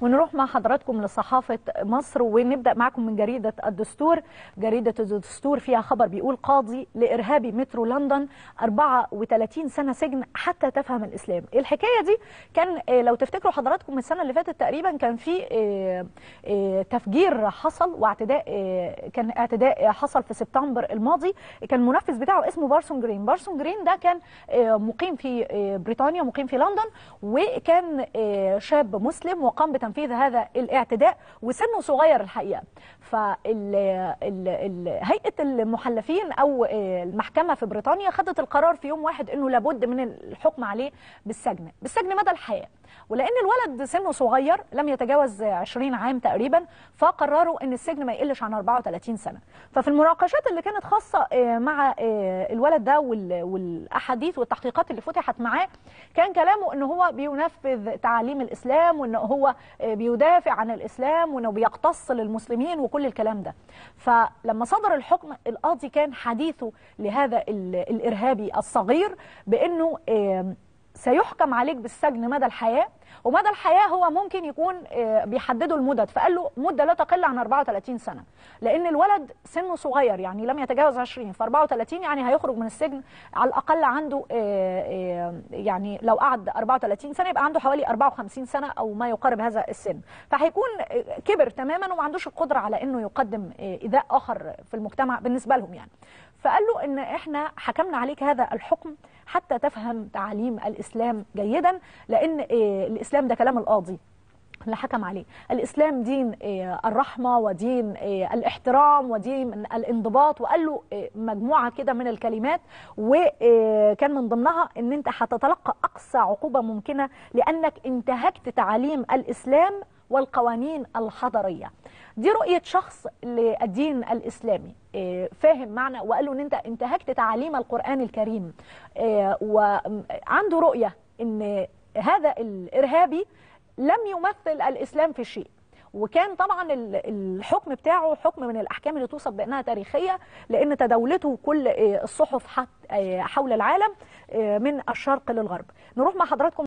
ونروح مع حضراتكم لصحافة مصر ونبدأ معكم من جريدة الدستور جريدة الدستور فيها خبر بيقول قاضي لإرهابي مترو لندن 34 سنة سجن حتى تفهم الإسلام الحكاية دي كان لو تفتكروا حضراتكم السنة اللي فاتت تقريبا كان في تفجير حصل واعتداء كان اعتداء حصل في سبتمبر الماضي كان المنفذ بتاعه اسمه بارسون جرين بارسون جرين ده كان مقيم في بريطانيا مقيم في لندن وكان شاب مسلم وقام بتنفيذ هذا الاعتداء وسنه صغير الحقيقه فهيئه المحلفين او المحكمه في بريطانيا خدت القرار في يوم واحد انه لابد من الحكم عليه بالسجن بالسجن مدى الحياه ولان الولد سنه صغير لم يتجاوز 20 عام تقريبا فقرروا ان السجن ما يقلش عن 34 سنه ففي المناقشات اللي كانت خاصه مع الولد ده والاحاديث والتحقيقات اللي فتحت معاه كان كلامه ان هو بينفذ تعاليم الاسلام وان هو بيدافع عن الاسلام وانه بيقتص للمسلمين وكل الكلام ده فلما صدر الحكم القاضي كان حديثه لهذا الارهابي الصغير بانه سيحكم عليك بالسجن مدى الحياة ومدى الحياة هو ممكن يكون بيحددوا المدد فقال له مدة لا تقل عن 34 سنة لأن الولد سنه صغير يعني لم يتجاوز 20 ف 34 يعني هيخرج من السجن على الأقل عنده يعني لو قعد 34 سنة يبقى عنده حوالي 54 سنة أو ما يقارب هذا السن فهيكون كبر تماما وما عندوش القدرة على أنه يقدم إيذاء آخر في المجتمع بالنسبة لهم يعني فقال له ان احنا حكمنا عليك هذا الحكم حتى تفهم تعاليم الاسلام جيدا لان الاسلام ده كلام القاضي اللي حكم عليه الإسلام دين الرحمة ودين الاحترام ودين الانضباط وقال له مجموعة كده من الكلمات وكان من ضمنها ان انت هتتلقى أقصى عقوبة ممكنة لأنك انتهكت تعاليم الإسلام والقوانين الحضرية دي رؤية شخص للدين الإسلامي فاهم معنى وقال له ان انت انتهكت تعاليم القرآن الكريم وعنده رؤية ان هذا الإرهابي لم يمثل الإسلام في شيء وكان طبعا الحكم بتاعه حكم من الأحكام اللي توصف بأنها تاريخية لأن تداولته كل الصحف حول العالم من الشرق للغرب نروح مع حضراتكم